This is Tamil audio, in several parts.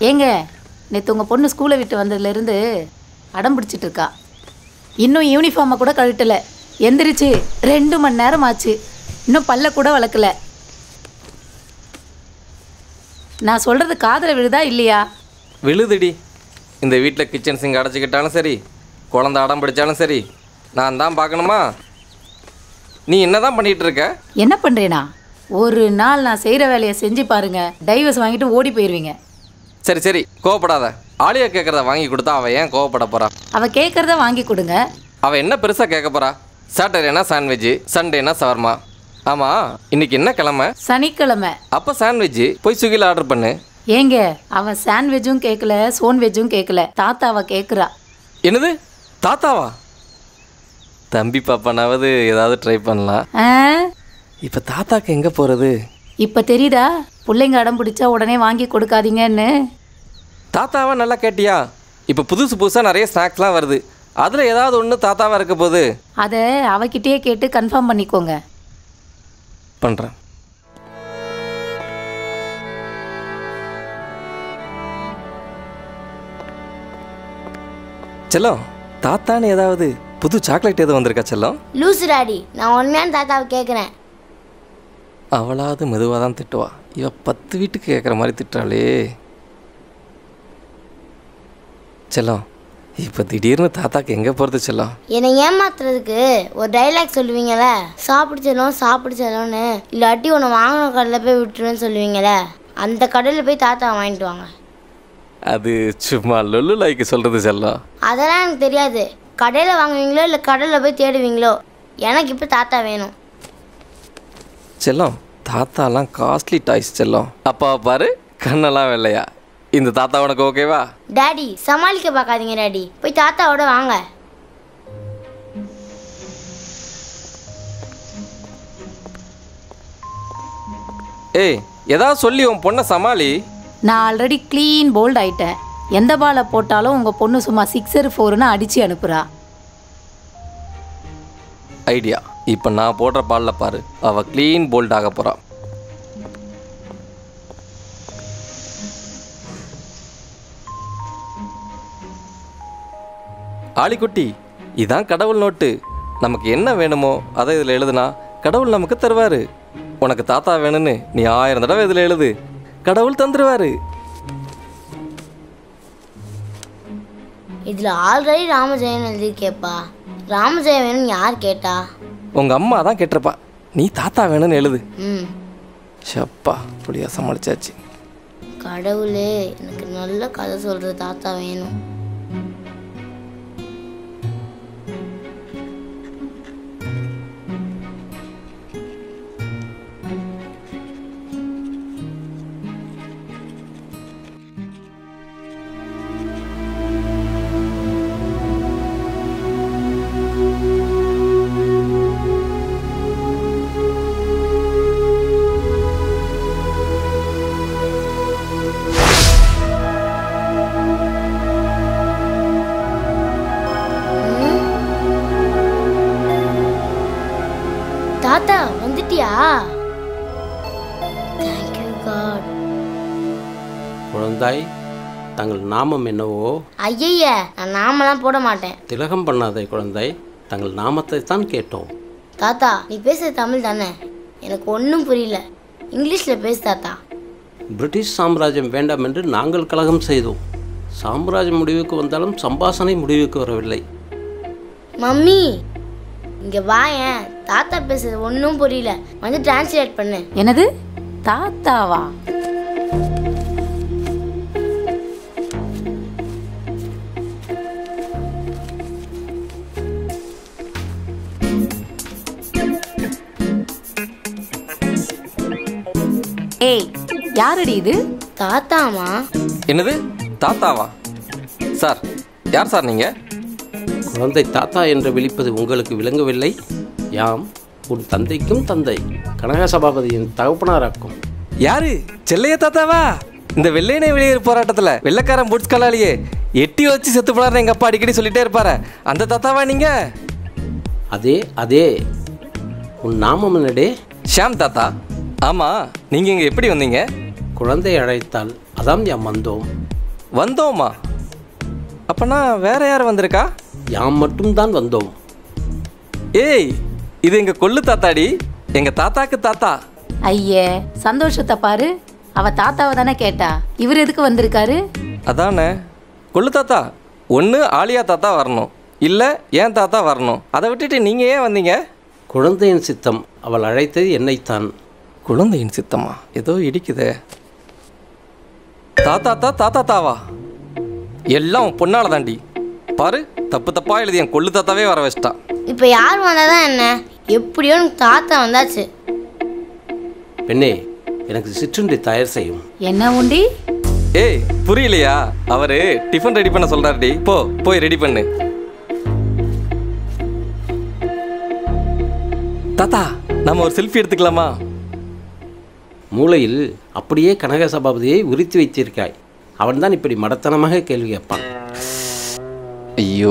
ஏங்க நேற்று உங்கள் பொண்ணு ஸ்கூலை விட்டு வந்ததுலேருந்து அடம் பிடிச்சிட்டு இருக்கா இன்னும் யூனிஃபார்மை கூட கழட்டலை எந்திரிச்சு ரெண்டு மணி நேரம் ஆச்சு இன்னும் பல்ல கூட வளர்க்கல நான் சொல்கிறது காதில் விழுதா இல்லையா விழுதுடி இந்த வீட்டில் கிச்சன் சிங்க் அடைச்சிக்கிட்டாலும் சரி குழந்த அடம் பிடிச்சாலும் சரி நான் தான் பார்க்கணுமா நீ என்ன தான் பண்ணிகிட்டு இருக்க என்ன பண்ணுறேனா ஒரு நாள் நான் செய்கிற வேலையை செஞ்சு பாருங்க டைவர்ஸ் வாங்கிட்டு ஓடி போயிடுவீங்க சரி சரி கோவப்படாத ஆலியா கேட்குறத வாங்கி கொடுத்தா அவள் ஏன் கோவப்பட போறா அவள் கேட்குறத வாங்கி கொடுங்க அவள் என்ன பெருசாக கேட்க போறா சாட்டர்டேனா சாண்ட்விட்ஜு சண்டேனா சவர்மா ஆமாம் இன்னைக்கு என்ன கிழமை சனிக்கிழமை அப்போ சாண்ட்விட்ஜு போய் ஸ்விக்கியில் ஆர்டர் பண்ணு ஏங்க அவன் சாண்ட்விச்சும் கேட்கல சோன் வெஜ்ஜும் கேட்கல தாத்தாவை கேட்குறா என்னது தாத்தாவா தம்பி பாப்பானாவது ஏதாவது ட்ரை பண்ணலாம் ஆ இப்போ தாத்தாக்கு எங்கே போகிறது இப்போ தெரியுதா பிள்ளைங்க அடம் பிடிச்சா உடனே வாங்கி கொடுக்காதீங்கன்னு தாத்தாவா நல்லா கேட்டியா இப்போ புதுசு புதுசாக நிறைய ஸ்நாக்ஸ்லாம் வருது அதில் ஏதாவது ஒன்று தாத்தாவாக இருக்க போகுது அதை அவகிட்டயே கேட்டு கன்ஃபார்ம் பண்ணிக்கோங்க பண்ணுறேன் செல்லம் தாத்தான்னு ஏதாவது புது சாக்லேட் எதுவும் வந்திருக்கா செல்லம் லூசு டாடி நான் உண்மையான தாத்தாவை கேட்குறேன் அவளாவது மெதுவாக தான் திட்டுவா இவ பத்து வீட்டுக்கு கேட்குற மாதிரி திட்டுறாளே செல்லம் இப்போ திடீர்னு தாத்தாக்கு எங்கே போகிறது செல்லம் என்னை ஏமாத்துறதுக்கு ஒரு டைலாக் சொல்லுவீங்கல்ல சாப்பிடு செல்லும் சாப்பிடு செல்லும்னு இல்லாட்டி உன்னை வாங்கின கடையில் போய் விட்டுருன்னு சொல்லுவீங்கல்ல அந்த கடையில் போய் தாத்தா வாங்கிட்டு வாங்க அது சும்மா லொல்லு லாய்க்கு சொல்கிறது செல்லம் அதெல்லாம் எனக்கு தெரியாது கடையில் வாங்குவீங்களோ இல்லை கடையில் போய் தேடுவீங்களோ எனக்கு இப்போ தாத்தா வேணும் செல்லம் தாத்தாலாம் காஸ்ட்லி டாய்ஸ் செல்லம் அப்பாவை பாரு கண்ணெல்லாம் வெள்ளையா இந்த தாத்தா உனக்கு ஓகேவா டாடி சமாளிக்க பார்க்காதீங்க டாடி போய் தாத்தாவோட வாங்க ஏய் ஏதாவது சொல்லி உன் பொண்ணை சமாளி நான் ஆல்ரெடி க்ளீன் போல்ட் ஆயிட்டேன் எந்த பாலை போட்டாலும் உங்கள் பொண்ணு சும்மா சிக்ஸர் ஃபோர்னு அடித்து அனுப்புகிறா ஐடியா இப்போ நான் போடுற பாலில் பாரு அவ க்ளீன் போல்ட் ஆக போறா ஆளிக்குட்டி இதான் கடவுள் நோட்டு நமக்கு என்ன வேணுமோ அதை இதில் எழுதுனா கடவுள் நமக்கு தருவார் உனக்கு தாத்தா வேணும்னு நீ ஆயிரம் தடவை இதில் எழுது கடவுள் தந்துருவாரு இதில் ஆல்ரெடி ராமஜெயம் எழுதியிருக்கேப்பா ராமஜெயம் வேணும்னு யார் கேட்டா உங்கள் அம்மா தான் கேட்டிருப்பா நீ தாத்தா வேணும்னு எழுது ம் ஷப்பா புளியா சமாளிச்சாச்சு கடவுளே எனக்கு நல்ல கதை சொல்கிற தாத்தா வேணும் தாத்தா வந்துட்டியா தேங்க்யூ காட் குழந்தாய் தங்கள் நாமம் என்னவோ ஐயய்ய நான் நாமெல்லாம் போட மாட்டேன் திலகம் பண்ணாதே குழந்தாய் தங்கள் நாமத்தை தான் கேட்டோம் தாத்தா நீ பேசுறது தமிழ் தானே எனக்கு ஒன்றும் புரியல இங்கிலீஷில் பேசு தாத்தா பிரிட்டிஷ் சாம்ராஜ்யம் வேண்டாம் என்று நாங்கள் கலகம் செய்தோம் சாம்ராஜ்யம் முடிவுக்கு வந்தாலும் சம்பாசனை முடிவுக்கு வரவில்லை மம்மி இங்கே வாயேன் தாத்தா பேசுறது ஒன்றும் புரியல வந்து டிரான்ஸ்லேட் பண்ணு என்னது தாத்தாவா ஏய் யாரடி இது தாத்தாமா என்னது தாத்தாவா சார் யார் சார் நீங்கள் குழந்தை தாத்தா என்று விழிப்பது உங்களுக்கு விளங்கவில்லை யாம் உன் தந்தைக்கும் தந்தை கனக சபாபதியின் தகப்பனாராக்கும் யாரு செல்லைய தாத்தாவா இந்த வெள்ளையனே வெளியேறு போராட்டத்தில் வெள்ளைக்காரன் புட்ஸ் கலாலியே எட்டி வச்சு செத்து போனார்னு எங்கள் அப்பா அடிக்கடி சொல்லிட்டே இருப்பாரு அந்த தாத்தாவா நீங்கள் அதே அதே உன் நாமம் என்னடே ஷாம் தாத்தா ஆமாம் நீங்கள் இங்கே எப்படி வந்தீங்க குழந்தை அழைத்தால் அதாம் யாம் வந்தோம் வந்தோமா அப்பனா வேற யார் வந்திருக்கா யாம் மட்டும்தான் வந்தோம் ஏய் இது எங்க கொள்ளு தாத்தாடி எங்க தாத்தாக்கு தாத்தா ஐயே சந்தோஷத்தை பாரு அவ தாத்தாவை தானே கேட்டா இவர் எதுக்கு வந்திருக்காரு அதானே கொள்ளு தாத்தா ஒன்று ஆலியா தாத்தா வரணும் இல்லை ஏன் தாத்தா வரணும் அதை விட்டுட்டு நீங்கள் ஏன் வந்தீங்க குழந்தையின் சித்தம் அவள் அழைத்தது என்னைத்தான் குழந்தையின் சித்தமா ஏதோ இடிக்குதே தாத்தா தா தாத்தா தாவா எல்லாம் உன் பொண்ணால தாண்டி பாரு தப்பு தப்பா எழுதி என் கொள்ளு தாத்தாவே வர வச்சிட்டான் இப்போ யார் வந்தால் தான் என்ன எப்படியோ எனக்கு தாத்தா வந்தாச்சு பெண்ணே எனக்கு சிற்றுண்டி தயார் செய்யும் என்ன உண்டி ஏய் புரியலையா அவரு டிஃபன் ரெடி பண்ண சொல்றாருடி போ போய் ரெடி பண்ணு தாத்தா நம்ம ஒரு செல்ஃபி எடுத்துக்கலாமா மூளையில் அப்படியே கனக சபாபதியை உரித்து வைத்திருக்காய் அவன்தான் இப்படி மடத்தனமாக கேள்வி கேட்பான் ஐயோ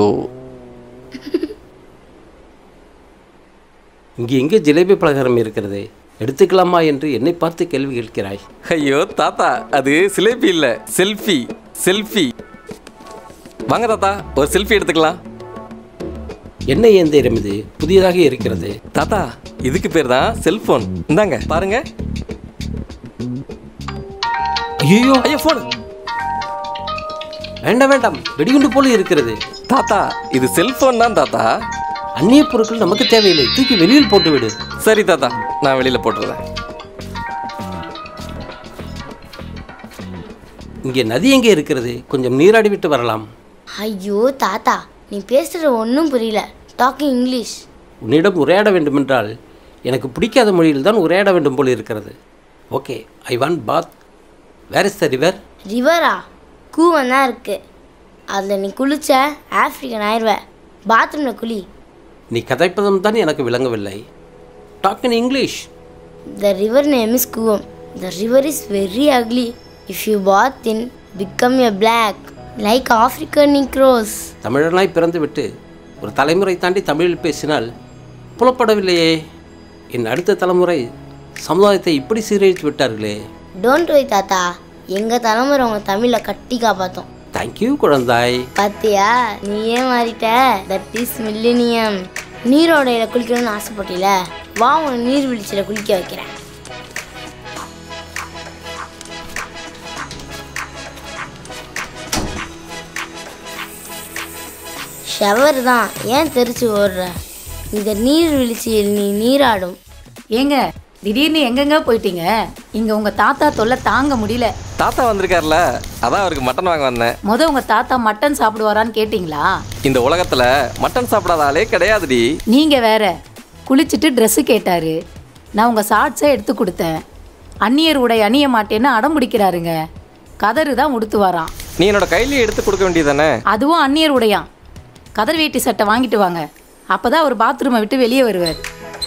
இங்கே எங்கே ஜிலேபி பலகாரம் இருக்கிறது எடுத்துக்கலாமா என்று என்னை பார்த்து கேள்வி கேட்கிறாய் ஐயோ தாத்தா அது சிலேபி இல்ல செல்ஃபி செல்ஃபி வாங்க தாத்தா ஒரு செல்ஃபி எடுத்துக்கலாம் என்ன இயந்திரம் இது புதியதாக இருக்கிறது தாத்தா இதுக்கு பேர் தான் செல்போன் இந்தாங்க பாருங்க ஐயோ ஐயோ ஃபோன் வேண்டாம் வேண்டாம் வெடிகுண்டு போல இருக்கிறது தாத்தா இது செல்போன் தான் தாத்தா அந்நிய பொருட்கள் நமக்கு தேவையில்லை தூக்கி வெளியில் போட்டு விடு சரி தாத்தா நான் வெளியில போட்டுறேன் இங்கே நதி எங்கே இருக்கிறது கொஞ்சம் நீராடி விட்டு வரலாம் ஐயோ தாத்தா நீ பேசுகிற ஒன்றும் புரியல டாக்கிங் இங்கிலீஷ் உன்னிடம் உரையாட வேண்டுமென்றால் எனக்கு பிடிக்காத மொழியில் தான் உரையாட வேண்டும் போல் இருக்கிறது okay I want bath where is the river ரிவரா கூவம் தான் இருக்குது அதில் நீ குளிச்ச ஆஃப்ரிக்கன் ஆயிடுவ பாத்ரூமில் குளி நீ கதைப்பதும் தான் எனக்கு விளங்கவில்லை talk in English The river name is Kuvam. The river is very ugly. If you bath in, become a black, like African Negroes. தமிழனாய் பிறந்துவிட்டு ஒரு தலைமுறை தாண்டி தமிழில் பேசினால் புலப்படவில்லையே என் அடுத்த தலைமுறை சமுதாயத்தை இப்படி சீரழித்து விட்டார்களே டோன்ட் வை தாத்தா எங்கள் தலைமுறை உங்கள் தமிழை கட்டி காப்பாற்றோம் தேங்க்யூ குழந்தாய் பாத்தியா நீ ஏன் மாறிட்ட தட் இஸ் மில்லினியம் நீரோடையில குளிக்கணும்னு ஆசைப்பட்டில வா உன் நீர்வீழ்ச்சியில் குளிக்க வைக்கிறேன் ஷவர் தான் ஏன் தெரிச்சு ஓடுற இந்த நீர்வீழ்ச்சியில் நீ நீராடும் ஏங்க திடீர்னு எங்கெங்க போயிட்டீங்க இங்க உங்க தாத்தா தொல்லை தாங்க முடியல தாத்தா வந்திருக்கார்ல அதான் அவருக்கு மட்டன் வாங்க வந்தேன் முத உங்க தாத்தா மட்டன் சாப்பிடுவாரான்னு கேட்டிங்களா இந்த உலகத்துல மட்டன் சாப்பிடாத ஆளே கிடையாதுடி நீங்க வேற குளிச்சுட்டு ட்ரெஸ்ஸு கேட்டாரு நான் உங்க ஷார்ட்ஸை எடுத்து கொடுத்தேன் அந்நியர் உடை அணிய மாட்டேன்னு அடம் பிடிக்கிறாருங்க கதறு தான் உடுத்து வரான் நீ என்னோட கையிலேயே எடுத்து கொடுக்க வேண்டியதானே அதுவும் அந்நியர் உடையான் கதர் வேட்டி சட்டை வாங்கிட்டு வாங்க அப்பதான் அவர் பாத்ரூமை விட்டு வெளியே வருவார்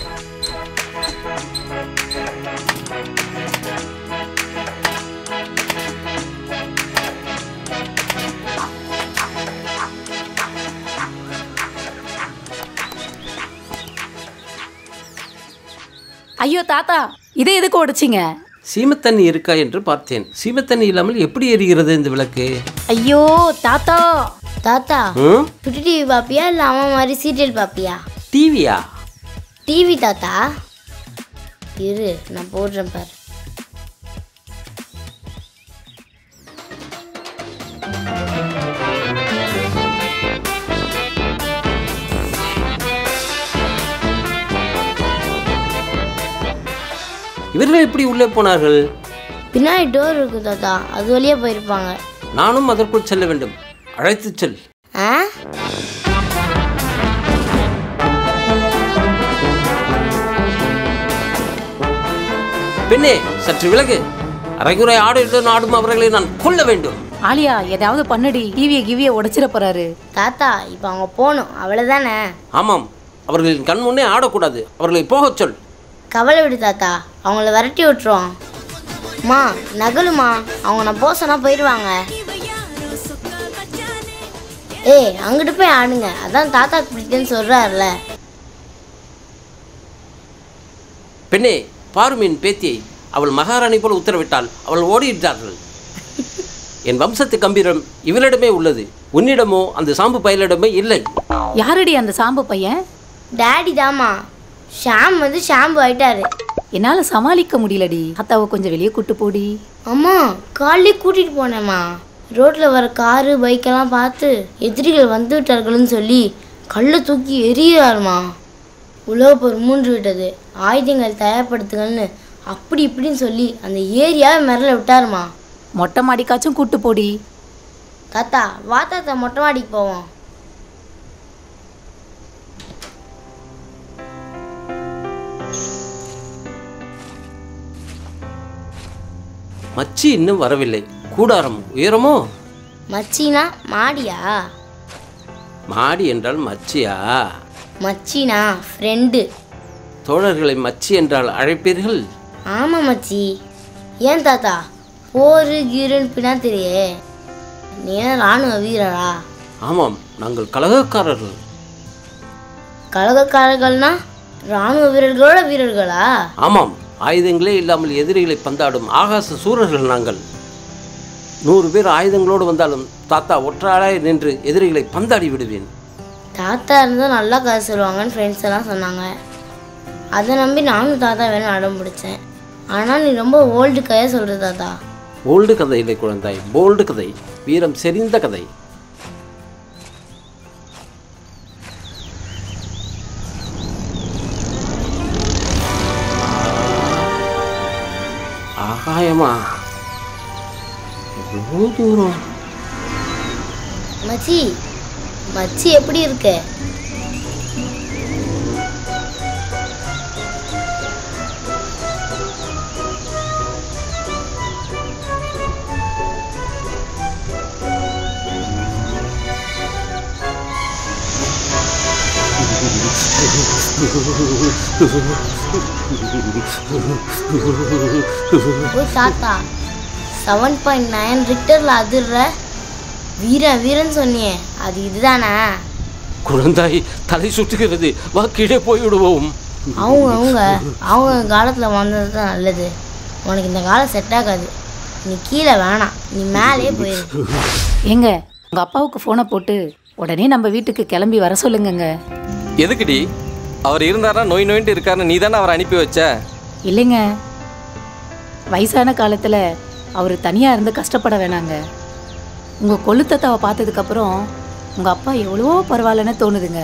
ஐயோ தாத்தா இதை எதுக்கு உடைச்சிங்க சீமத்தண்ணி இருக்கா என்று பார்த்தேன் சீமத்தண்ணி இல்லாமல் எப்படி எரிகிறது இந்த விளக்கு ஐயோ தாத்தா தாத்தா ம் சுட்டி டிவி பாப்பியா இல்லை அம்மா மாதிரி சீரியல் பாப்பியா டிவியா டிவி தாத்தா இரு நான் போடுறேன் பாரு இவர்கள் எப்படி உள்ளே போனார்கள் பின்னாடி டோர் இருக்கு தாத்தா அது வழியா போயிருப்பாங்க நானும் அதற்குள் செல்ல வேண்டும் அழைத்துச் செல் ஆ பெண்ணே சற்று விலகு அரைகுறை ஆடுடன் ஆடும் அவர்களை நான் கொல்ல வேண்டும் ஆலியா ஏதாவது பண்ணுடி டிவியை கிவியை உடைச்சிட போறாரு தாத்தா இப்போ அவங்க போகணும் அவ்வளோதானே ஆமாம் அவர்களின் கண் முன்னே ஆடக்கூடாது அவர்களை போகச் சொல் கவலை விடு தாத்தா அவங்கள விரட்டி விட்டுருவோம் மா நகலுமா அவங்க நான் போக சொன்னா போயிடுவாங்க ஏய் அங்கிட்டு போய் ஆடுங்க அதான் தாத்தாக்கு பிடிக்குன்னு சொல்கிறாருல பெண்ணே பாரும் என் பேத்தியை அவள் மகாராணி போல் உத்தரவிட்டால் அவள் ஓடிவிட்டார்கள் என் வம்சத்து கம்பீரம் இவளிடமே உள்ளது உன்னிடமோ அந்த சாம்பு பயலிடமே இல்லை யாரடி அந்த சாம்பு பையன் டேடி தாம்மா ஷாம் வந்து ஷாம்பு ஆயிட்டாரு என்னால் சமாளிக்க முடியலடி தாத்தாவை கொஞ்சம் வெளியே கூட்டு போடி அம்மா காலையிலே கூட்டிகிட்டு போனேம்மா ரோட்டில் வர காரு பைக்கெல்லாம் பார்த்து எதிரிகள் வந்து விட்டார்கள்னு சொல்லி கல்லை தூக்கி எறியாருமா உலகப்போர் மூன்று விட்டது ஆயுதங்கள் தயார்படுத்துங்கள்னு அப்படி இப்படின்னு சொல்லி அந்த ஏரியாவை மிரள விட்டாருமா மொட்டை மாடிக்காச்சும் கூட்டு போடி தாத்தா வா தாத்தா மொட்டை மாடிக்கு போவோம் மச்சி இன்னும் வரவில்லை கூடாரம் உயரமோ மச்சினா மாடியா மாடி என்றால் மச்சியா மச்சினா ஃப்ரெண்டு தோழர்களை மச்சி என்றால் அழைப்பீர்கள் ஆமாம் மச்சி ஏன் தாத்தா போரு கீருன்னு பின்னாத்திரியே நீ என்ன ராணுவ வீரரா ஆமாம் நாங்கள் கலகக்காரர்கள் கழகக்காரர்கள்னா ராணுவ வீரர்களோட வீரர்களா ஆமாம் ஆயுதங்களே இல்லாமல் எதிரிகளை பந்தாடும் ஆகாச சூரர்கள் நாங்கள் நூறு பேர் ஆயுதங்களோடு வந்தாலும் தாத்தா ஒற்றாளாய் நின்று எதிரிகளை பந்தாடி விடுவேன் தாத்தா இருந்தால் நல்லா கதை சொல்லுவாங்கன்னு ஃப்ரெண்ட்ஸ் எல்லாம் சொன்னாங்க அதை நம்பி நானும் தாத்தா வேணும் அடம் பிடிச்சேன் ஆனால் நீ ரொம்ப ஓல்டு கதையை சொல்கிற தாத்தா ஓல்டு கதை இல்லை குழந்தாய் போல்டு கதை வீரம் செறிந்த கதை ஆகாயமா எவ்வளோ தூரம் மச்சி மச்சி எப்படி இருக்கு ஓ தாத்தா செவன் பாயிண்ட் நைன் ரிக்டரில் அதிர்ற வீரன் வீரன் சொன்னியே அது இதுதானே குழந்தாய் தலை சுற்றுகிறது வா கீழே போய்விடுவோம் அவங்க அவங்க அவங்க காலத்தில் வந்தது தான் நல்லது உனக்கு இந்த காலம் செட் ஆகாது நீ கீழே வேணாம் நீ மேலே போயிரு ஏங்க உங்கள் அப்பாவுக்கு ஃபோனை போட்டு உடனே நம்ம வீட்டுக்கு கிளம்பி வர சொல்லுங்கங்க எதுக்குடி அவர் இருந்தாரா நோய் நோயின்ட்டு இருக்காருன்னு நீ தானே அவரை அனுப்பி வச்ச இல்லைங்க வயசான காலத்தில் அவர் தனியாக இருந்து கஷ்டப்பட வேணாங்க உங்கள் கொளுத்தத்தாவை பார்த்ததுக்கப்புறம் உங்கள் அப்பா எவ்வளவோ பரவாயில்லன்னு தோணுதுங்க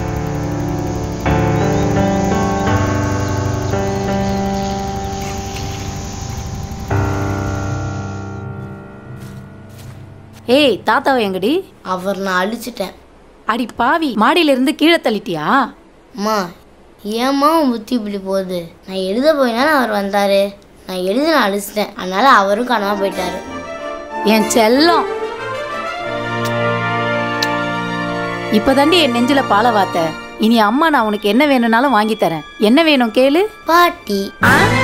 ஏய் தாத்தாவை எங்கடி அவர் நான் அழிச்சிட்டேன் அடி பாவி மாடியிலிருந்து கீழே தள்ளிட்டியா அம்மா ஏம்மா உன் புத்தி இப்படி போகுது நான் எழுத போயினாலும் அவர் வந்தார் நான் எழுத நான் அழிச்சிட்டேன் அதனால அவரும் காணாம போயிட்டாரு என் செல்லம் இப்பதாண்டி என் நெஞ்சில பாலை வாத்த இனி அம்மா நான் உனக்கு என்ன வேணும்னாலும் வாங்கி தரேன் என்ன வேணும் கேளு பாட்டி ஆ